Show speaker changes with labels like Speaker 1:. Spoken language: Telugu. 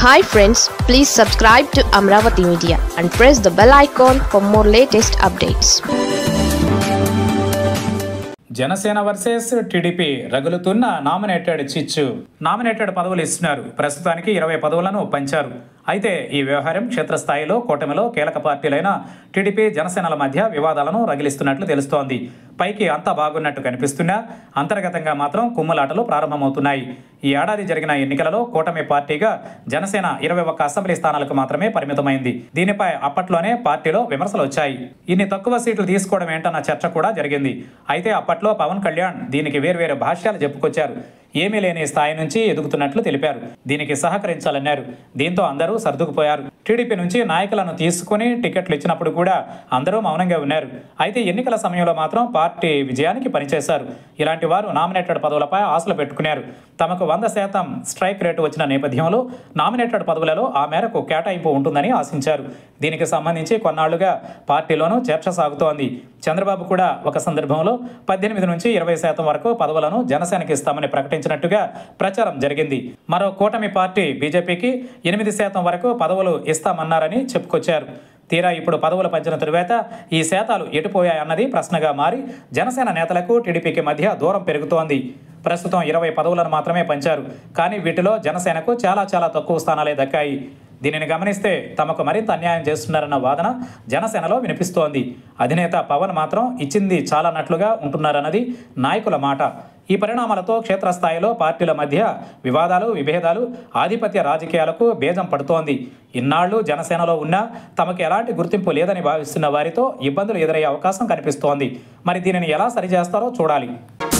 Speaker 1: hi friends please subscribe to Amaravati media and press the bell icon for more latest updates
Speaker 2: Janasena versus TDP రగులుతున్న నామినేటెడ్ చిచ్చు నామినేటెడ్ పదవులు ఇస్తున్నారు ప్రస్తుతానికి ఇరవై పదవులను పంచారు అయితే ఈ వ్యవహారం క్షేత్రస్థాయిలో కూటమిలో కీలక పార్టీలైన టీడీపీ జనసేనల మధ్య వివాదాలను రగిలిస్తున్నట్లు తెలుస్తోంది పైకి అంతా బాగున్నట్టు కనిపిస్తున్నా అంతర్గతంగా మాత్రం కుమ్ములాటలు ప్రారంభమవుతున్నాయి ఈ ఏడాది జరిగిన ఎన్నికలలో కూటమి పార్టీగా జనసేన ఇరవై ఒక్క అసెంబ్లీ స్థానాలకు మాత్రమే పరిమితమైంది దీనిపై అప్పట్లోనే పార్టీలో విమర్శలు వచ్చాయి ఇన్ని తక్కువ సీట్లు తీసుకోవడం ఏంటన్న చర్చ కూడా జరిగింది అయితే అప్పట్లో పవన్ కళ్యాణ్ దీనికి వేర్వేరు భాష్యాలు చెప్పుకొచ్చారు ఏమీ లేని స్థాయి నుంచి ఎదుగుతున్నట్లు తెలిపారు దీనికి సహకరించాలన్నారు దీంతో అందరూ సర్దుకుపోయారు టీడీపీ నుంచి నాయకులను తీసుకుని టికెట్లు ఇచ్చినప్పుడు కూడా అందరూ మౌనంగా ఉన్నారు అయితే ఎన్నికల సమయంలో మాత్రం పార్టీ విజయానికి పనిచేశారు ఇలాంటి వారు నామినేటెడ్ పదవులపై ఆశలు పెట్టుకున్నారు తమకు వంద శాతం స్ట్రైక్ రేటు వచ్చిన నేపథ్యంలో నామినేటెడ్ పదవులలో ఆ మేరకు కేటాయింపు ఉంటుందని ఆశించారు దీనికి సంబంధించి కొన్నాళ్లుగా పార్టీలోనూ చర్చ సాగుతోంది చంద్రబాబు కూడా ఒక సందర్భంలో పద్దెనిమిది నుంచి ఇరవై శాతం వరకు పదవులను జనసేనకి ఇస్తామని ప్రకటించినట్టుగా ప్రచారం జరిగింది మరో కూటమి పార్టీ బీజేపీకి ఎనిమిది శాతం వరకు పదవులు ఇస్తామన్నారని చెప్పుకొచ్చారు తీరా ఇప్పుడు పదవులు పంచిన తరువాత ఈ శాతాలు ఎటుపోయాయన్నది ప్రశ్నగా మారి జనసేన నేతలకు టీడీపీకి మధ్య దూరం పెరుగుతోంది ప్రస్తుతం ఇరవై పదవులను మాత్రమే పంచారు కానీ వీటిలో జనసేనకు చాలా చాలా తక్కువ స్థానాలే దక్కాయి దీనిని గమనిస్తే తమకు మరింత అన్యాయం చేస్తున్నారన్న వాదన జనసేనలో వినిపిస్తోంది అధినేత పవన్ మాత్రం ఇచ్చింది చాలన్నట్లుగా ఉంటున్నారన్నది నాయకుల మాట ఈ పరిణామాలతో క్షేత్రస్థాయిలో పార్టీల మధ్య వివాదాలు విభేదాలు ఆధిపత్య రాజకీయాలకు బేజం పడుతోంది ఇన్నాళ్లు జనసేనలో ఉన్నా తమకు ఎలాంటి గుర్తింపు లేదని భావిస్తున్న వారితో ఇబ్బందులు ఎదురయ్యే అవకాశం కనిపిస్తోంది మరి దీనిని ఎలా సరిచేస్తారో చూడాలి